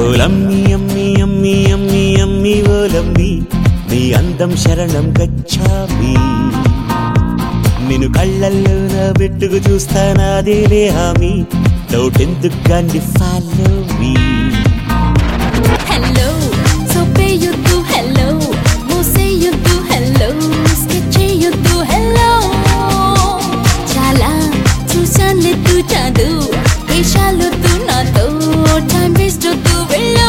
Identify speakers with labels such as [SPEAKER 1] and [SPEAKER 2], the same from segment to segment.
[SPEAKER 1] ఓలమ్మి అమ్మి అమ్మి అమ్మి అమ్మి ఓలమ్మి నీ అందం శరణం గచ్చామి నేను కళ్ళల్లో నా పెట్టుకు చూస్తానాదేలే హామీ డౌట్ ఎందుకు గాండి ఫాలో మీ
[SPEAKER 2] హలో సొప్పేయొద్దు హలో మూసేయొద్దు హలో స్కెచ్ చేయొద్దు హలో చాలా చూసానులెద్దు చాదు వేషాలొద్దు నాతో టైం వేస్ట్ వద్దు వెళ్ళో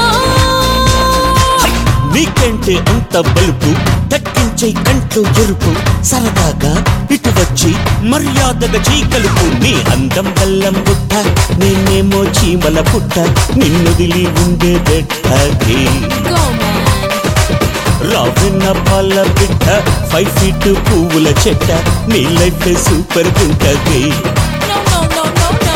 [SPEAKER 1] నీకంటే అంత బలుపు దక్కించే కంట్లో ఎరుపు సరదాగా ఇటు వచ్చి మర్యాదగా చీకలుపు నీ అందం బల్లం పుట్ట నేనేమో చీమల పుట్ట నిన్నుదిలి ఉండే బెట్టకి
[SPEAKER 2] గో మ్యాన్
[SPEAKER 1] రావెన్న పాల బిడ్డ ఫైవ్ ఫీట్ పువ్వుల చెట్ట నీ లైఫ్ సూపర్ ఉంటది
[SPEAKER 2] no no no no no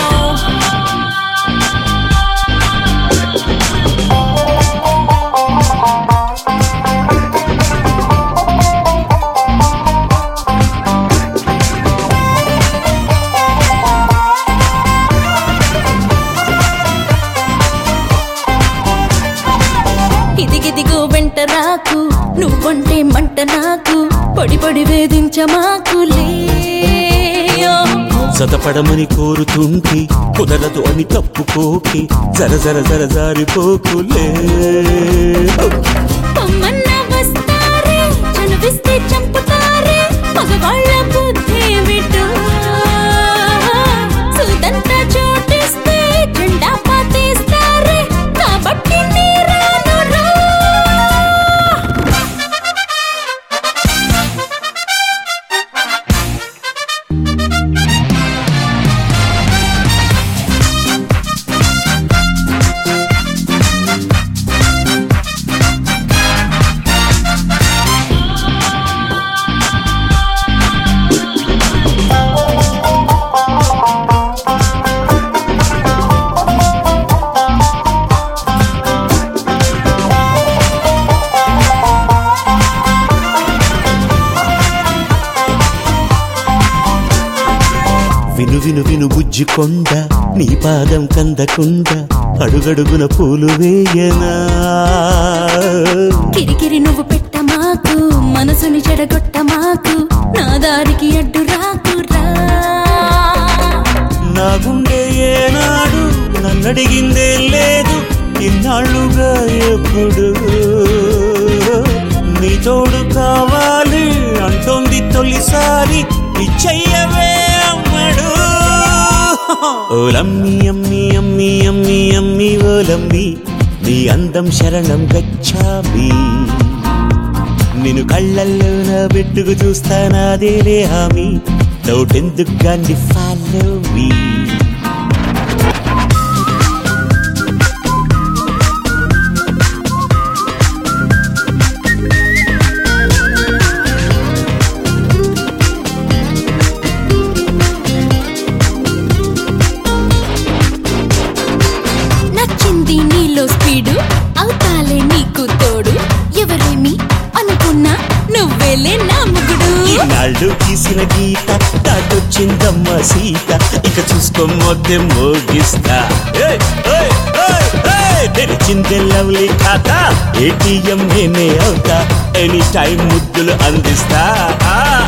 [SPEAKER 2] ఇదిగిదిగో వెంట రాకు నువ్వంటే మంట నాకు పొడి పొడి వేధించమాకులే
[SPEAKER 1] సతపడమని కోరుతుంటే కుదరదు అని తప్పుకోకి జర జర జర జారిపోకులే
[SPEAKER 2] పొమ్మన్న వస్తారే చనువిస్తే చంపుతారే మగవాళ్ళ బుద్ధి విటు సుదంతా చోటిస్తే జెండా పాతేస్తారే కాబట్టి నీరాను రా
[SPEAKER 1] విను విను విను బుజ్జి కొండ నీ పాదం కందకుండ అడుగడుగున పూలు వేయనా
[SPEAKER 2] కిరికిరి నువ్వు పెట్ట మాకు మనసుని చెడగొట్ట మాకు నా దారికి అడ్డు రాకురా
[SPEAKER 1] నా గుండె ఏనాడు నన్నడిగిందే లేదు ఇన్నాళ్ళుగా ఎప్పుడు నీ తోడు కావాలి అంటోంది తొలిసారి ఇచ్చయ్యవే అమ్మడు ఓలమ్మి అమ్మి అమ్మి అమ్మి అమ్మి ఓలమ్మి నీ అందం శరణం గచ్చామి నేను కళ్ళల్లో నా పెట్టుకు చూస్తానాదేలే హామీ డౌట్ ఎందుకు గాండి ఫాలో మీ
[SPEAKER 2] నచ్చింది నీలో స్పీడు అవుతాలే నీకు తోడు ఎవరేమి అనుకున్నా నువ్వేలే నా ముగుడు
[SPEAKER 1] ఈనాళ్ళు గీసిన గీత దాటొచ్చిందమ్మ సీత ఇక చూసుకోమొద్దే మోగిస్తా ఏయ్, ఏయ్, ఏయ్, ఏయ్, తెరిచిందే లవ్లీ ఖాతా ఏటీఎం నేనే అవుతా ఎనీ టైం ముద్దులు అందిస్తా ఆ